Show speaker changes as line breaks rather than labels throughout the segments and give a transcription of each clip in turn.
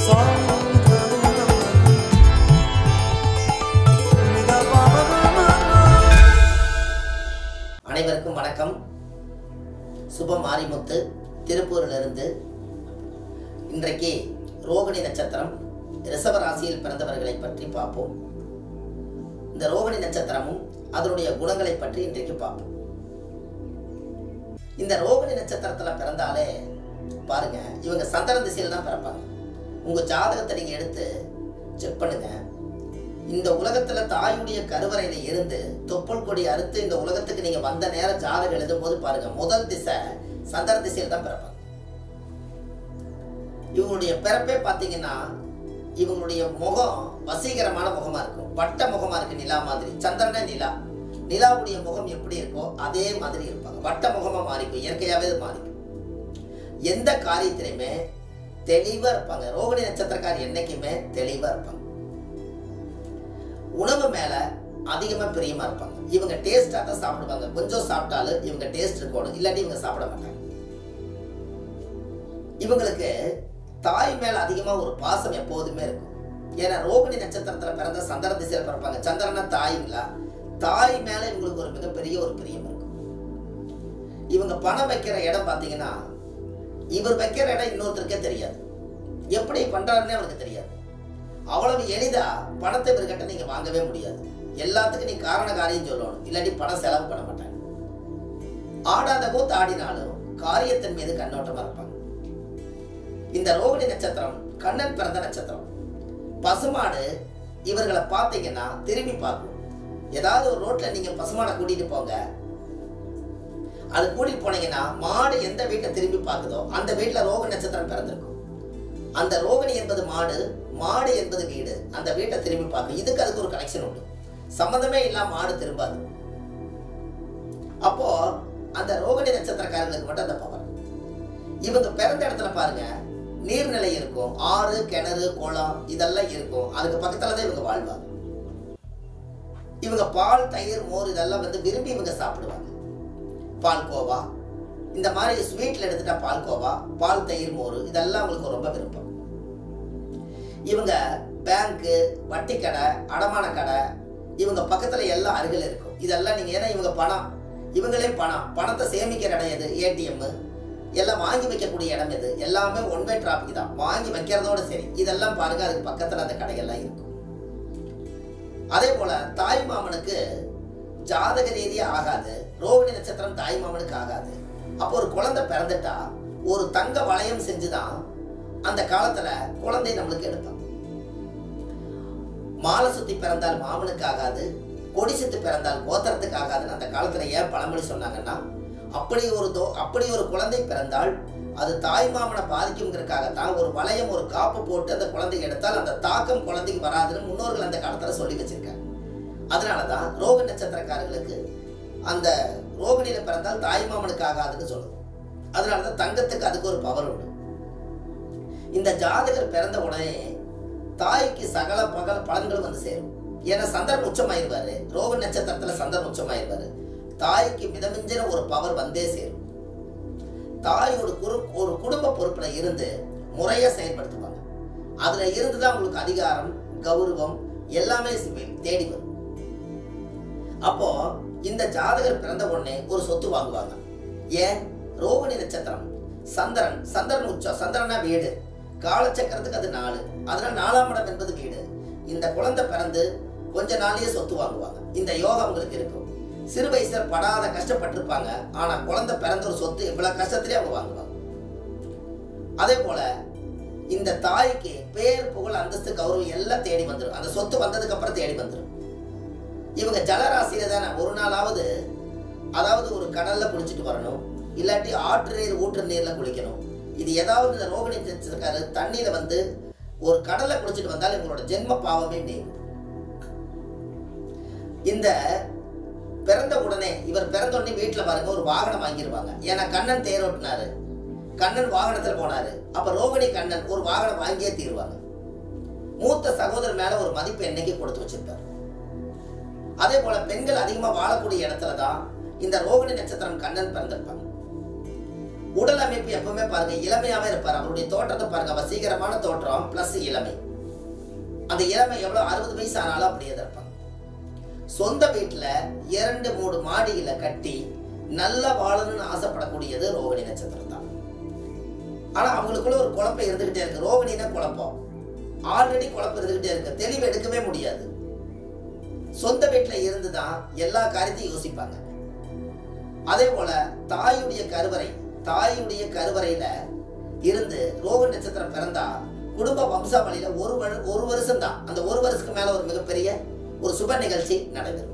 அனைவருக்கும் வணக்கம் சுப மாரிமுத்து திருப்பூரிலிருந்து இன்றைக்கு ரோகிணி நட்சத்திரம் ரிஷப ராசியில் பிறந்தவர்களை பற்றி பார்ப்போம் இந்த ரோகிணி நட்சத்திரமும் அதனுடைய குணங்களை பற்றி இன்றைக்கு பார்ப்போம் இந்த ரோகிணி நட்சத்திரத்தில் பிறந்தாலே பாருங்க இவங்க சந்திரன் திசையில் தான் பிறப்பாங்க உங்க ஜாதகத்தை நீங்க எடுத்து செக் பண்ணுங்க இந்த உலகத்துல தாயுடைய கருவறையில இருந்து தொப்புள் கொடி அறுத்து இந்த உலகத்துக்கு நீங்க வந்த நேரம் ஜாதகம் எழுதும் போது பாருங்க முதல் திசை சந்திர திசையில் தான் பிறப்பாங்க இவங்களுடைய பிறப்பே பார்த்தீங்கன்னா இவங்களுடைய முகம் வசீகரமான முகமா இருக்கும் வட்ட முகமா இருக்கு நிலா மாதிரி சந்திரனே நிலா நிலாவுடைய முகம் எப்படி இருக்கோ அதே மாதிரி இருப்பாங்க வட்ட முகமா மாறிக்கும் இயற்கையாவே அது மாறிக்கும் எந்த காரியத்திலையுமே தெளிவா இருப்பாங்க ரோகிணி நட்சத்திரக்கார் என்னைக்குமே தெளிவா இருப்பாங்க உணவு மேல அதிகமா பிரியமா இருப்பாங்க இவங்க டேஸ்டா தான் சாப்பிடுவாங்க கொஞ்சம் சாப்பிட்டாலும் இவங்க டேஸ்ட் இருக்கணும் இல்லாட்டி இவங்க சாப்பிட மாட்டாங்க இவங்களுக்கு தாய் மேல அதிகமா ஒரு பாசம் எப்போதுமே இருக்கும் ஏன்னா ரோகிணி நட்சத்திரத்துல பிறந்த சந்திர திசையில பிறப்பாங்க சந்திரனா தாய்ங்களா தாய் மேல இவங்களுக்கு ஒரு மிகப்பெரிய ஒரு பிரியம் இருக்கும் இவங்க பணம் வைக்கிற இடம் பாத்தீங்கன்னா இவர் வைக்கிற இடம் இன்னொருத்தருக்கே தெரியாது எப்படி பண்றாருன்னே அவருக்கு தெரியாது அவ்வளவு எளிதா பணத்தை இவர்கிட்ட நீங்க வாங்கவே முடியாது எல்லாத்துக்கும் நீ காரண காரியம் சொல்லணும் இல்லாட்டி பணம் செலவு பண்ண மாட்டாங்க ஆடாத கூத்து ஆடினாலும் காரியத்தின் மீது கண்ணோட்டமா இருப்பாங்க இந்த ரோகிணி நட்சத்திரம் கண்ணன் பிறந்த நட்சத்திரம் பசுமாடு இவர்களை பார்த்தீங்கன்னா திரும்பி பார்க்கும் ஏதாவது ஒரு ரோட்ல நீங்க பசுமாடை கூட்டிட்டு போங்க அது கூட்டிட்டு போனீங்கன்னா மாடு எந்த வீட்டை திரும்பி பார்க்குதோ அந்த வீட்டுல ரோகிணி நட்சத்திரம் பிறந்திருக்கும் அந்த ரோகிணி என்பது மாடு மாடு என்பது வீடு அந்த வீட்டை திரும்பி பார்க்கும் இதுக்கு அதுக்கு ஒரு கனெக்ஷன் உண்டு சம்பந்தமே இல்லாம மாடு திரும்பாது அப்போ அந்த ரோகிணி நட்சத்திரக்காரர்களுக்கு மட்டும் அந்த பவர் இவங்க பிறந்த இடத்துல பாருங்க நீர்நிலை இருக்கும் ஆறு கிணறு குளம் இதெல்லாம் இருக்கும் அதுக்கு பக்கத்துல தான் இவங்க வாழ்வாங்க இவங்க பால் தயிர் மோர் இதெல்லாம் வந்து விரும்பி இவங்க சாப்பிடுவாங்க பால்கோவா இந்த மாதிரி ஸ்வீட்ல எடுத்துட்டா பால்கோவா பால் தயிர் மோர் இதெல்லாம் அவங்களுக்கு ரொம்ப விருப்பம் இவங்க பேங்க்கு வட்டி கடை அடமான கடை இவங்க பக்கத்துல எல்லாம் அருகில் இருக்கும் இதெல்லாம் நீங்க ஏன்னா இவங்க பணம் இவங்களே பணம் பணத்தை சேமிக்கிற இடம் எது ஏடிஎம் எல்லாம் வாங்கி வைக்கக்கூடிய இடம் எது எல்லாமே ஒன் வே டிராபிக் தான் வாங்கி வைக்கிறதோட சரி இதெல்லாம் பாருங்க அதுக்கு பக்கத்துல அந்த கடையெல்லாம் இருக்கும் அதே போல தாய் மாமனுக்கு ஜாதக ரீதியா ஆகாது ரோகிணி நட்சத்திரம் தாய் மாமனுக்கு ஆகாது அப்போ ஒரு குழந்தை பிறந்துட்டா ஒரு தங்க வளையம் செஞ்சுதான் அந்த காலத்துல குழந்தை நம்மளுக்கு எடுப்பாங்க மாலை சுத்தி பிறந்தால் மாமனுக்கு ஆகாது கொடி சுத்தி பிறந்தால் கோத்திரத்துக்கு ஆகாதுன்னு அந்த காலத்துல ஏன் பழமொழி சொன்னாங்கன்னா அப்படி ஒரு தோ அப்படி ஒரு குழந்தை பிறந்தால் அது தாய் மாமனை பாதிக்குங்கிறதுக்காகத்தான் ஒரு வளையம் ஒரு காப்பு போட்டு அந்த குழந்தைக்கு எடுத்தால் அந்த தாக்கம் குழந்தைக்கு வராதுன்னு முன்னோர்கள் அந்த காலத்துல சொல்லி வச்சிருக்காங்க அதனாலதான் ரோக நட்சத்திரக்காரர்களுக்கு அந்த ரோகிணியில பிறந்தால் தாய் மாமனுக்கு ஆகாதுன்னு சொல்லுது அதனாலதான் தங்கத்துக்கு அதுக்கு ஒரு பவர் உண்டு இந்த ஜாதகர் பிறந்த உடனே தாய்க்கு சகல பகல பலன்கள் வந்து சேரும் ஏன்னா சந்திரன் உச்சமாயிருவாரு ரோக நட்சத்திரத்துல சந்திரன் உச்சமாயிருவாரு தாய்க்கு மிதமிஞ்சின ஒரு பவர் வந்தே சேரும் தாய் ஒரு குரு ஒரு குடும்ப பொறுப்புல இருந்து முறையா செயல்படுத்துவாங்க அதுல இருந்துதான் உங்களுக்கு அதிகாரம் கௌரவம் எல்லாமே தேடி வரும் அப்போ இந்த ஜாதகர் பிறந்த உடனே ஒரு சொத்து வாங்குவாங்க ஏன் ரோகிணி நட்சத்திரம் சந்திரன் சந்திரன் உச்சம் சந்திரனா வீடு காலச்சக்கரத்துக்கு அது நாலு அதனால நாலாம் இடம் என்பது வீடு இந்த குழந்தை பிறந்து கொஞ்ச நாளையே சொத்து வாங்குவாங்க இந்த யோகம் உங்களுக்கு இருக்கும் சிறு வயசுல படாத கஷ்டப்பட்டிருப்பாங்க ஆனா குழந்தை பிறந்த ஒரு சொத்து இவ்வளவு கஷ்டத்திலே அவங்க வாங்குவாங்க அதே போல இந்த தாய்க்கு பேர் புகழ் அந்தஸ்து கௌரவம் எல்லாம் தேடி வந்துடும் அந்த சொத்து வந்ததுக்கு அப்புறம் தேடி வந்துடும் இவங்க ஜலராசியில தானே ஒரு நாளாவது அதாவது ஒரு கடல்ல குளிச்சுட்டு வரணும் இல்லாட்டி ஆற்று நீர் ஊற்று நீர்ல குளிக்கணும் இது ஏதாவது இந்த ரோகிணி இருக்காரு தண்ணியில வந்து ஒரு கடல்ல குளிச்சுட்டு வந்தால் இவங்களோட ஜென்ம பாவமே நீங்கும் இந்த பிறந்த உடனே இவர் பிறந்த உடனே வீட்டுல பாருங்க ஒரு வாகனம் வாங்கிடுவாங்க ஏன்னா கண்ணன் தேரோட்டினாரு கண்ணன் வாகனத்துல போனாரு அப்ப ரோகிணி கண்ணன் ஒரு வாகனம் வாங்கியே தீருவாங்க மூத்த சகோதரர் மேல ஒரு மதிப்பு என்னைக்கு கொடுத்து வச்சிருப்பாரு அதே போல பெண்கள் அதிகமா வாழக்கூடிய இடத்துல தான் இந்த ரோகிணி நட்சத்திரம் கண்ணன் பிறந்திருப்பாங்க உடல் அமைப்பு எப்பவுமே பாருங்க இளமையாவே இருப்பார் அவருடைய தோற்றத்தை பாருங்க வசீகரமான தோற்றம் பிளஸ் இளமை அந்த இளமை எவ்வளவு அறுபது வயசு ஆனாலும் அப்படியே தான் இருப்பாங்க சொந்த வீட்டுல இரண்டு மூணு மாடிகளை கட்டி நல்லா வாழணும்னு ஆசைப்படக்கூடியது ரோகிணி நட்சத்திரம் தான் ஆனா அவங்களுக்குள்ள ஒரு குழப்பம் இருந்துகிட்டே இருக்கு ரோகிணினா குழப்பம் ஆல்ரெடி குழப்பம் இருந்துகிட்டே இருக்கு தெளிவு எடுக்கவே முடியாது சொந்த வீட்டுல இருந்து தான் எல்லா காரியத்தையும் யோசிப்பாங்க அதே போல தாயுடைய கருவறை தாயுடைய கருவறையில இருந்து ரோகிணி நட்சத்திரம் பிறந்தா குடும்ப வம்சாவளியில ஒரு வரு- ஒரு வருஷம் தான் அந்த ஒரு வருஷத்துக்கு மேல ஒரு மிகப்பெரிய ஒரு சுப நிகழ்ச்சி நடைபெறும்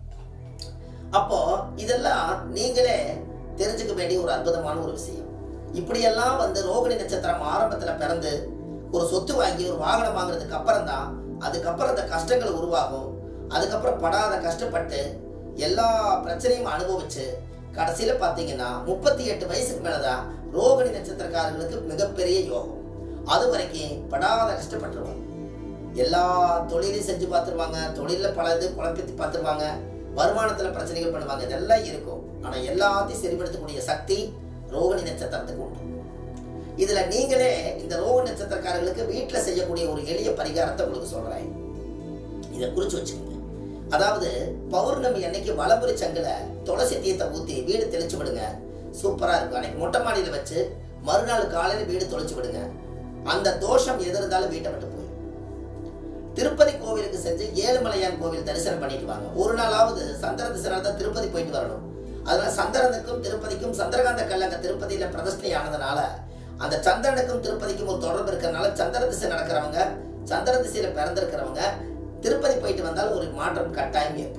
அப்போ இதெல்லாம் நீங்களே தெரிஞ்சுக்க வேண்டிய ஒரு அற்புதமான ஒரு விஷயம் இப்படியெல்லாம் வந்து ரோகிணி நட்சத்திரம் ஆரம்பத்துல பிறந்து ஒரு சொத்து வாங்கி ஒரு வாகனம் வாங்குறதுக்கு அப்புறம் தான் அதுக்கப்புறம் அந்த கஷ்டங்கள் உருவாகும் அதுக்கப்புறம் படாத கஷ்டப்பட்டு எல்லா பிரச்சனையும் அனுபவிச்சு கடைசியில பாத்தீங்கன்னா முப்பத்தி எட்டு வயசுக்கு மேலதான் ரோகிணி நட்சத்திரக்காரர்களுக்கு மிகப்பெரிய யோகம் அது வரைக்கும் படாத கஷ்டப்பட்டுருவாங்க எல்லா தொழிலையும் செஞ்சு பார்த்துருவாங்க தொழிலில் பல இது குழப்பத்தி பார்த்துருவாங்க வருமானத்தில் பிரச்சனைகள் பண்ணுவாங்க இதெல்லாம் இருக்கும் ஆனால் எல்லாத்தையும் சரிப்படுத்தக்கூடிய சக்தி ரோகிணி நட்சத்திரத்துக்கு உண்டு இதில் நீங்களே இந்த ரோகிணி நட்சத்திரக்காரர்களுக்கு வீட்டில் செய்யக்கூடிய ஒரு எளிய பரிகாரத்தை உங்களுக்கு சொல்கிறேன் இதை குறித்து வச்சுக்கோங்க அதாவது பௌர்ணமி அன்னைக்கு வலம்புரி சங்குல துளசி தீர்த்தை ஊற்றி வீடு தெளிச்சு விடுங்க சூப்பராக இருக்கும் அன்னைக்கு மொட்டை மாடியில் வச்சு மறுநாள் காலையில் வீடு தொலைச்சு விடுங்க அந்த தோஷம் எது இருந்தாலும் வீட்டை விட்டு போய் திருப்பதி கோவிலுக்கு செஞ்சு ஏழுமலையான் கோவில் தரிசனம் பண்ணிட்டு வாங்க ஒரு நாளாவது சந்திர திசைனால தான் திருப்பதி போயிட்டு வரணும் அதனால சந்திரனுக்கும் திருப்பதிக்கும் சந்திரகாந்த கல்லங்க திருப்பதியில பிரதிஷ்டை ஆனதுனால அந்த சந்திரனுக்கும் திருப்பதிக்கும் ஒரு தொடர்பு இருக்கிறதுனால சந்திர திசை நடக்கிறவங்க சந்திர திசையில பிறந்திருக்கிறவங்க திருப்பதி போயிட்டு வந்தால் ஒரு மாற்றம் கட்டாயம் ஏற்படும்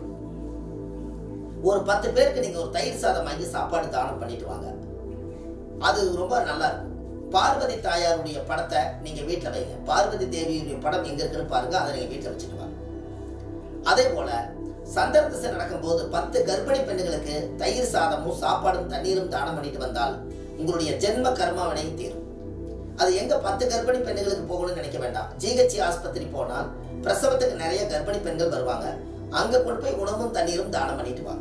ஒரு பத்து பேருக்கு நீங்க ஒரு தயிர் சாதம் வாங்கி சாப்பாடு தானம் பண்ணிட்டு வாங்க அது ரொம்ப நல்லா இருக்கும் பார்வதி தாயாருடைய படத்தை நீங்க வீட்டில் வைங்க பார்வதி தேவியுடைய படம் எங்க இருக்குன்னு பாருங்க அதை நீங்க வீட்டில் வச்சுட்டு வாங்க அதே போல சந்திர திசை நடக்கும்போது பத்து கர்ப்பிணி பெண்களுக்கு தயிர் சாதமும் சாப்பாடும் தண்ணீரும் தானம் பண்ணிட்டு வந்தால் உங்களுடைய ஜென்ம கர்மாவினை தீரும் அது எங்க பத்து கர்ப்பிணி பெண்களுக்கு போகணும்னு நினைக்க வேண்டாம் ஜிஹெச்சி ஆஸ்பத்திரி போனால் பிரசவத்துக்கு நிறைய கர்ப்பிணி பெண்கள் வருவாங்க அங்க கொண்டு போய் உணவும் தண்ணீரும் தானம் பண்ணிட்டு வாங்க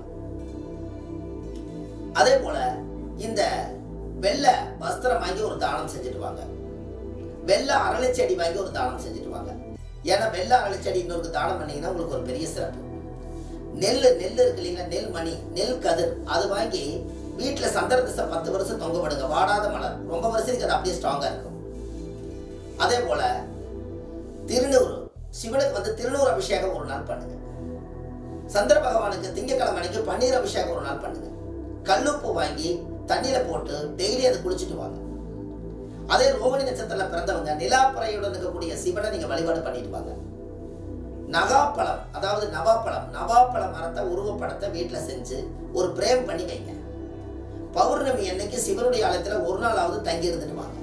அதே போல இந்த வெள்ளை வஸ்திரம் வாங்கி ஒரு தானம் செஞ்சுட்டு வாங்க வெள்ளை அரளி செடி வாங்கி ஒரு தானம் செஞ்சுட்டு வாங்க ஏன்னா வெள்ளை அரளி செடி இன்னொரு தானம் பண்ணீங்கன்னா உங்களுக்கு ஒரு பெரிய சிறப்பு நெல் நெல் இருக்கு இல்லைங்களா நெல் மணி நெல் கதிர் அது வாங்கி வீட்டில் சந்திர திசை பத்து வருஷம் தொங்க விடுங்க வாடாத மலர் ரொம்ப வருஷத்துக்கு அது அப்படியே ஸ்ட்ராங்காக இருக்கும் அதே போல திருநூறு சிவனுக்கு வந்து திருநூறு அபிஷேகம் ஒரு நாள் பண்ணுங்க சந்திர பகவானுக்கு திங்கக்கிழமை அன்னைக்கு பன்னீர் அபிஷேகம் ஒரு நாள் பண்ணுங்க கல்லுப்பு வாங்கி தண்ணியில போட்டு டெய்லி அதை குளிச்சுட்டு வாங்க அதே ரோகிணி நட்சத்திரத்துல பிறந்தவங்க நிலாப்பறையுடன் இருக்கக்கூடிய சிவனை நீங்க வழிபாடு பண்ணிட்டு வாங்க நகாப்பழம் அதாவது நவாப்பழம் நவாப்பழ மரத்தை உருவப்படத்தை வீட்டுல செஞ்சு ஒரு பிரேம் பண்ணி வைங்க பௌர்ணமி அன்னைக்கு சிவனுடைய ஆலயத்துல ஒரு நாளாவது தங்கி இருந்துட்டு வாங்க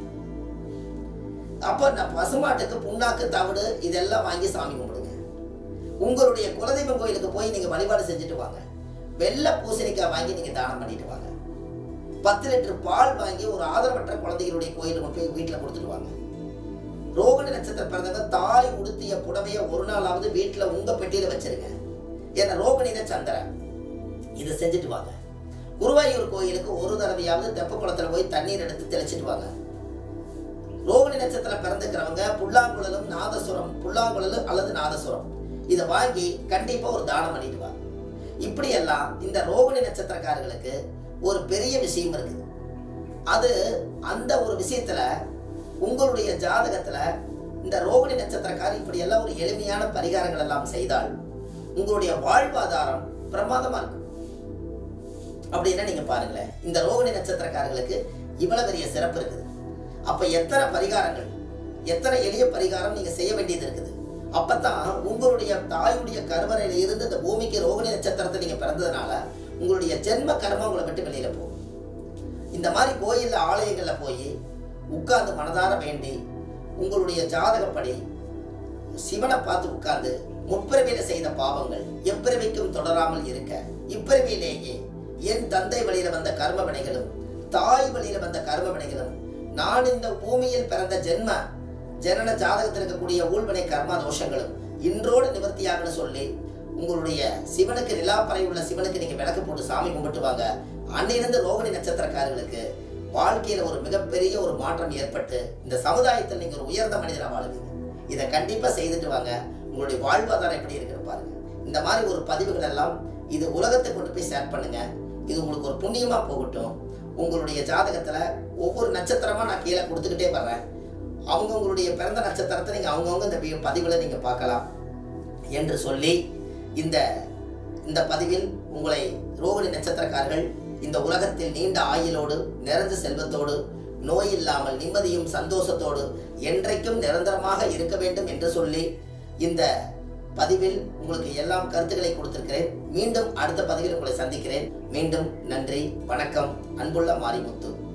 அப்போ நான் பசுமாட்டுக்கு புண்ணாக்கு தவிடு இதெல்லாம் வாங்கி சாமி கும்பிடுங்க உங்களுடைய குலதெய்வம் கோயிலுக்கு போய் நீங்க வழிபாடு செஞ்சுட்டு வாங்க வெள்ளை பூசணிக்காய் வாங்கி நீங்க தானம் பண்ணிட்டு வாங்க பத்து லிட்டர் பால் வாங்கி ஒரு ஆதரவற்ற குழந்தைகளுடைய கோயிலுக்கு கொண்டு போய் வீட்டில் கொடுத்துட்டு வாங்க ரோகிணி நட்சத்திரம் பிறந்தவங்க தாய் உடுத்திய புடவைய ஒரு நாளாவது வீட்டில் உங்க பெட்டியில வச்சிருங்க ஏன்னா ரோகிணின சந்திரன் இதை செஞ்சுட்டு வாங்க குருவாயூர் கோயிலுக்கு ஒரு தடவையாவது தெப்ப குளத்துல போய் தண்ணீர் எடுத்து தெளிச்சிட்டு வாங்க ரோகிணி நட்சத்திரம் பிறந்துக்கிறவங்க புல்லாங்குழலும் நாதசுரம் புல்லாங்குழல் அல்லது நாதசுரம் இதை வாங்கி கண்டிப்பா ஒரு தானம் பண்ணிட்டு வாங்க இப்படியெல்லாம் இந்த ரோகிணி நட்சத்திரக்காரர்களுக்கு ஒரு பெரிய விஷயம் இருக்குது அது அந்த ஒரு விஷயத்துல உங்களுடைய ஜாதகத்துல இந்த ரோகிணி நட்சத்திரக்காரர் இப்படி எல்லாம் ஒரு எளிமையான பரிகாரங்கள் எல்லாம் செய்தால் உங்களுடைய வாழ்வாதாரம் பிரமாதமா இருக்கும் அப்படின்னா நீங்க பாருங்களேன் இந்த ரோகிணி நட்சத்திரக்காரர்களுக்கு இவ்வளவு பெரிய சிறப்பு இருக்குது அப்ப எத்தனை பரிகாரங்கள் எத்தனை எளிய பரிகாரம் நீங்க செய்ய வேண்டியது இருக்குது அப்பதான் உங்களுடைய தாயுடைய கருவறையில இருந்து இந்த பூமிக்கு ரோகிணி நட்சத்திரத்தை நீங்க பிறந்ததுனால உங்களுடைய ஜென்ம கர்மம் உங்களை விட்டு வெளியில போகும் இந்த மாதிரி கோயில்ல ஆலயங்கள்ல போய் உட்கார்ந்து மனதார வேண்டி உங்களுடைய ஜாதகப்படி சிவனை பார்த்து உட்கார்ந்து முற்பிறவியில செய்த பாவங்கள் எப்பிறவிக்கும் தொடராமல் இருக்க இப்பிறவியிலேயே என் தந்தை வழியில வந்த கர்ம வினைகளும் தாய் வழியில வந்த கர்ம வினைகளும் நான் இந்த பூமியில் பிறந்த ஜென்ம ஜனன ஜாதகத்தில் இருக்கக்கூடிய ஊழ்வினை கர்மா தோஷங்களும் இன்றோடு நிவர்த்தியாகன்னு சொல்லி உங்களுடைய சிவனுக்கு நிலாப்பறை உள்ள சிவனுக்கு நீங்க விளக்கு போட்டு சாமி கும்பிட்டு வாங்க அன்னிலிருந்து ரோகிணி நட்சத்திரக்காரர்களுக்கு வாழ்க்கையில ஒரு மிகப்பெரிய ஒரு மாற்றம் ஏற்பட்டு இந்த சமுதாயத்தில் நீங்க ஒரு உயர்ந்த மனிதராக வாழுவீங்க இதை கண்டிப்பா செய்துட்டு வாங்க உங்களுடைய வாழ்வாதாரம் எப்படி இருக்குன்னு பாருங்க இந்த மாதிரி ஒரு பதிவுகள் எல்லாம் இது உலகத்துக்கு கொண்டு போய் ஷேர் பண்ணுங்க இது உங்களுக்கு ஒரு புண்ணியமா போகட்டும் உங்களுடைய ஜாதகத்துல ஒவ்வொரு நட்சத்திரமா நான் கீழே கொடுத்துக்கிட்டே வர்றேன் அவங்கவுங்களுடைய பிறந்த நட்சத்திரத்தை நீங்க அவங்கவுங்க இந்த வி- பதிவுல நீங்க பார்க்கலாம் என்று சொல்லி இந்த இந்த பதிவில் உங்களை ரோகிணி நட்சத்திரக்காரர்கள் இந்த உலகத்தில் நீண்ட ஆயுளோடு நிறைந்த செல்வத்தோடு நோய் இல்லாமல் நிம்மதியும் சந்தோஷத்தோடு என்றைக்கும் நிரந்தரமாக இருக்க வேண்டும் என்று சொல்லி இந்த பதிவில் உங்களுக்கு எல்லாம் கருத்துக்களை கொடுத்திருக்கிறேன் மீண்டும் அடுத்த பதிவில் உங்களை சந்திக்கிறேன் மீண்டும் நன்றி வணக்கம் அன்புள்ள மாரிமுத்து